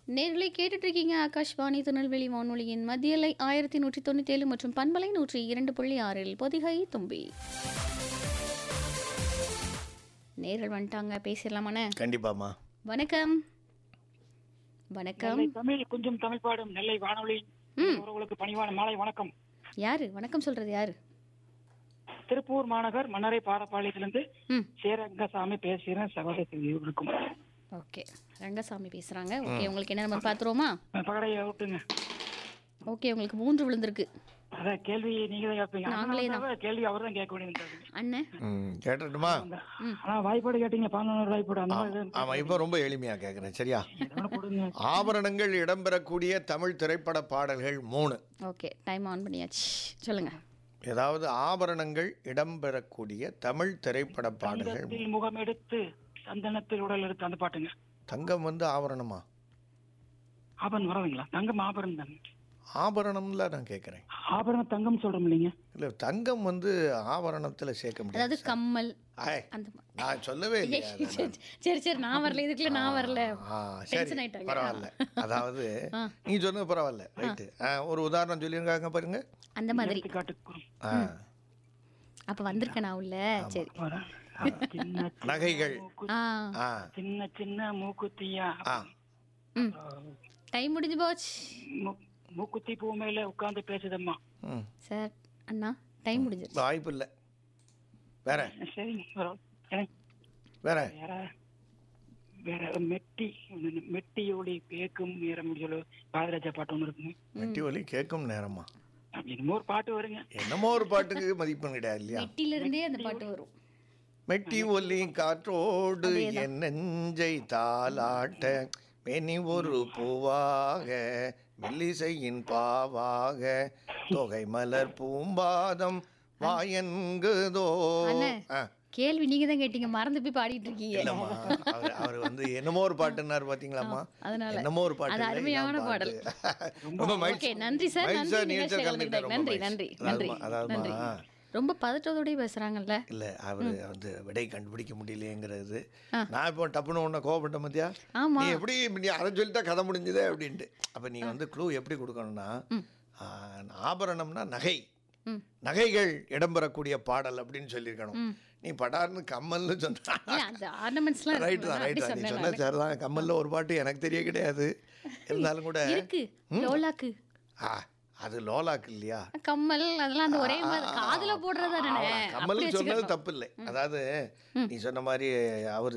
நேர்களை கேட்டுட்டு இருக்கீங்க ஆகாஷ்வாணி திருநெல்வேலி வானொலியின் மத்தியலை ஆயிரத்தி நூற்றி தொண்ணூற்றி ஏழு மற்றும் பண்பலை நூற்றி இரண்டு புள்ளி ஆறில் பொதிகை தும்பி நேர்கள் வந்துட்டாங்க பேசிடலாமாண்ணே கண்டிப்பாம்மா வணக்கம் வணக்கம் நெல்லை தமிழ் கொஞ்சம் தமிழ் பாடும் நெல்லை வானொலி உறவுகளுக்கு பணிவான மாலை வணக்கம் யாரு வணக்கம் சொல்றது யாரு திருப்பூர் மாநகர் மன்னரை பாடப்பாளையத்திலிருந்து ம் சேரங்கசாமி பேசுகிறேன் சகோதரர்களுக்கும் ஓகே ரங்கசாமி பேசுறாங்க ஓகே உங்களுக்கு என்ன நம்ம பார்த்துருவோமா பகடையை விட்டுங்க ஓகே உங்களுக்கு மூன்று விழுந்திருக்கு அதான் கேள்வி நீங்க தான் கேட்பீங்க நாங்களே அண்ணா வந்தாவே கேள்வி அவர் தான் கேட்க வேண்டியது அண்ணன் ம் கேட்டுட்டுமா ஆனா வாய்ப்பாடு கேட்டீங்க பதினொன்று வாய்ப்பாடு அந்த மாதிரி எதுவும் ஆமாம் இப்போ ரொம்ப எளிமையாக கேட்குறேன் சரியா எதனா கொடுங்க ஆபரணங்கள் இடம்பெறக்கூடிய தமிழ் திரைப்பட பாடல்கள் மூணு ஓகே டைம் ஆன் பண்ணியாச்சு சொல்லுங்க ஏதாவது ஆபரணங்கள் இடம்பெறக்கூடிய தமிழ் திரைப்பட பாடல்கள் தங்கத்தில் முகம் எடுத்து சந்தனத்தில் உடல் எடுத்து அந்த பாட்டுங்க தங்கம் வந்து ஆபரணமா ஆபரணம் வராதுங்களா தங்கம் ஆபரணம் தாங்க ஆபரணம்ல நான் கேட்குறேன் ஆபரணம் தங்கம் சொல்றோம் இல்லைங்க இல்லை தங்கம் வந்து ஆபரணத்தில் சேர்க்க முடியாது அதாவது கம்மல் ஆய், அந்த மா- நான் சொல்லவே இல்லையா அதை சரி, சரி சரி நான் வரல இதுக்குள்ள நான் வரல ஆ டென்ஷன் சரி ஆயிட்டாங்க பரவாயில்ல அதாவது நீ சொன்னது பரவாயில்ல ரைட்டு ஒரு உதாரணம் சொல்லியிருக்காங்க பாருங்க அந்த மாதிரி எடுத்துக்காட்டுக்கு ஆ அப்ப வந்திருக்கேன் நான் உள்ள சரி வரேன். சின்ன நகைகள் ஆ ஆ சின்ன சின்ன மூக்குத்தியா ஆ ம் டைம் முடிஞ்சு போச்சு மூ- மூக்குத்தி பூ மேல உட்கார்ந்து பேசுதம்மா ம் சார் அண்ணா டைம் முடிஞ்சிருச்சு வாய்ப்பு இல்லை வேற சரிங்க வரோம். எனக்கு வேற வேற வேற மெட்டி மெட்டியோடி கேக்கும் நேரம் சொல்லு பாதராஜா பாட்டு ஒண்ணு இருக்குங்க மெட்டி ஒலி கேட்கும் நேரமா என்னமோ ஒரு பாட்டு வருங்க என்னமோ ஒரு பாட்டுக்கு மதிப்பெண் கிடையாது இல்லையா வெட்டில இருந்தே அந்த பாட்டு வரும் மெட்டி ஒலி காற்றோடு என் நெஞ்சை தாலாட்ட மெனி ஒரு பூவாக மெல்லிசையின் பாவாக தொகை மலர் பூம்பாதம் வாயன்குதோ அண்ணே. ஆ, கேள்வி நீங்க தான் கேட்டீங்க மறந்து போய் பாடிட்டு இருக்கீங்க இல்லம்மா அவர் அவர் வந்து என்னமோ ஒரு பாட்டுன்னாரு பாத்தீங்களாம்மா அதனால. என்னமோ ஒரு பாட்டு அது இல்லை, அருமையான இதான் பாடல். பாட்டு. ரொம்ப மகிழ்ச்சி ஓகே நன்றி சார் மகிழ்ச்சி நன்றி சார், நிகழ்ச்சியில் நிகழ்ச்சியில் கலந்துக்கிட்டது. கலந்துக்கிட்டது. நன்றி ரொம்ப நன்றி மகிழ்ச்சி. நன்றி அதாவதுமா, நன்றி அதாவதுமா, ரொம்ப பதற்றத்தோடய பேசுறாங்கல்ல இல்ல அவர் வந்து விடை கண்டுபிடிக்க முடியலையேங்கிறது நான் இப்போ டப்புன்னு உன்னை கோவப்பட்ட மத்தியா ஆமா. நீ எப்படி நீ அதை சொல்லிட்டா கதை முடிஞ்சதே அப்படின்ட்டு அப்ப நீ வந்து க்ளூ எப்படி கொடுக்கணும்னா ஆ, ஆபரணம்னா நகை ம். நகைகள் இடம்பெறக்கூடிய பாடல் அப்படின்னு சொல்லியிருக்கணும் நீ படார்னு கம்மல்னு சொன்னா இல்ல அந்த ஆர்னமெண்ட்ஸ்லாம் ரைட் தான் ரைட் தான் நீ சொன்ன சார் தான் கம்மல்ல ஒரு பாட்டு எனக்கு தெரிய கிடையாது இருந்தாலும் கூட இருக்கு லோலாக்கு ஆ அது லோலாக்கு இல்லையா கம்மல் அதெல்லாம் அந்த ஒரே மாதிரி காதுல போடுறதா கம்மல் சொன்னது தப்பு இல்லை அதாவது நீ சொன்ன மாதிரி அவர்